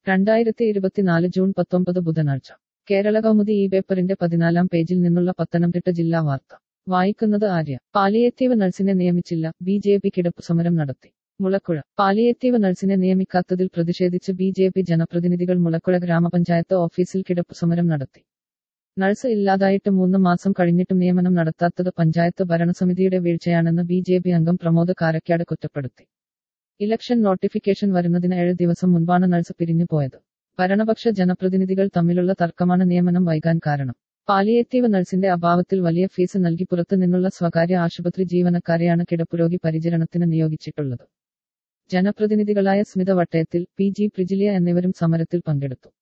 രണ്ടായിരത്തി ഇരുപത്തിനാല് ജൂൺ പത്തൊമ്പത് ബുധനാഴ്ച കേരള കൗമുദി ഈ പേപ്പറിന്റെ പതിനാലാം പേജിൽ നിന്നുള്ള പത്തനംതിട്ട ജില്ലാ വാർത്ത വായിക്കുന്നത് ആര്യ പാലിയേറ്റീവ് നഴ്സിനെ നിയമിച്ചില്ല ബി ജെ പി കിടപ്പ് സമരം നടത്തി മുളക്കുഴ പാലിയേറ്റീവ് നഴ്സിനെ നിയമിക്കാത്തതിൽ പ്രതിഷേധിച്ച് ബി ജെ പി ജനപ്രതിനിധികൾ മുളക്കുഴ ഗ്രാമപഞ്ചായത്ത് ഓഫീസിൽ കിടപ്പ് സമരം നടത്തി നഴ്സ് ഇല്ലാതായിട്ട് മൂന്ന് മാസം കഴിഞ്ഞിട്ടും നിയമനം നടത്താത്തത് പഞ്ചായത്ത് ഭരണസമിതിയുടെ വീഴ്ചയാണെന്ന് ബി ജെ പി അംഗം പ്രമോദ് കാരക്കാട് കുറ്റപ്പെടുത്തി ഇലക്ഷൻ നോട്ടിഫിക്കേഷൻ വരുന്നതിന് ഏഴ് ദിവസം മുൻപാണ് നഴ്സ് പിരിഞ്ഞു പോയത് ഭരണപക്ഷ ജനപ്രതിനിധികൾ തമ്മിലുള്ള തർക്കമാണ് നിയമനം വൈകാൻ കാരണം പാലിയേറ്റീവ് നഴ്സിന്റെ അഭാവത്തിൽ വലിയ ഫീസ് നൽകി പുറത്തു നിന്നുള്ള സ്വകാര്യ ആശുപത്രി ജീവനക്കാരെയാണ് കിടപ്പുരോഗി പരിചരണത്തിന് നിയോഗിച്ചിട്ടുള്ളത് ജനപ്രതിനിധികളായ സ്മിത വട്ടയത്തിൽ പി ജി പ്രിജിലിയ എന്നിവരും സമരത്തിൽ പങ്കെടുത്തു